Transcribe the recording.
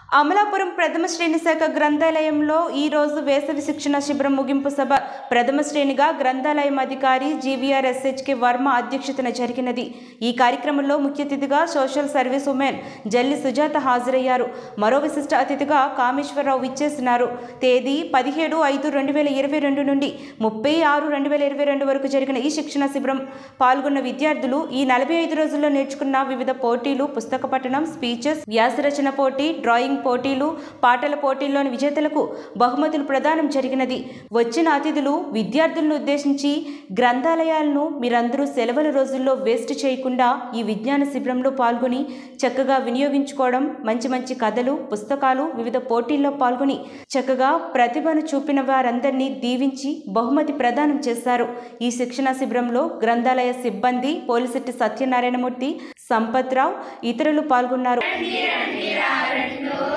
అమలాపురం ప్రథమ శ్రేణి శాఖ గ్రంథాలయంలో ఈ రోజు వేసవి శిక్షణ శిబిరం ముగింపు సభ ప్రథమ శ్రేణిగా గ్రంథాలయం అధికారి జీవీఆర్ ఎస్హెచ్కే వర్మ అధ్యక్షతన జరిగినది ఈ కార్యక్రమంలో ముఖ్య అతిథిగా సోషల్ సర్వీస్ ఉమెన్ జల్లి సుజాత హాజరయ్యారు మరో విశిష్ట అతిథిగా కామేశ్వరరావు విచ్చేసినారు తేదీ పదిహేడు ఐదు రెండు వేల ఇరవై రెండు నుండి ముప్పై ఆరు రెండు వేల ఇరవై రెండు వరకు జరిగిన ఈ శిక్షణ శిబిరం పాల్గొన్న విద్యార్థులు ఈ నలభై ఐదు రోజుల్లో నేర్చుకున్న వివిధ పోటీలు పుస్తక పఠనం స్పీచెస్ వ్యాసరచన పోటీ డ్రాయింగ్ పోటీలు పాటల పోటీల్లోని విజేతలకు బహుమతులు ప్రదానం జరిగినది వచ్చిన అతిథులు విద్యార్థులను ఉద్దేశించి గ్రంథాలయాలను మీరందరూ సెలవుల రోజుల్లో వేస్ట్ చేయకుండా ఈ విజ్ఞాన శిబిరంలో పాల్గొని చక్కగా వినియోగించుకోవడం మంచి మంచి కథలు పుస్తకాలు వివిధ పోటీల్లో పాల్గొని చక్కగా ప్రతిభను చూపిన వారందరినీ దీవించి బహుమతి ప్రదానం చేశారు ఈ శిక్షణ శిబిరంలో గ్రంథాలయ సిబ్బంది పోలిశెట్టి సత్యనారాయణమూర్తి సంపత్రావు ఇతరులు పాల్గొన్నారు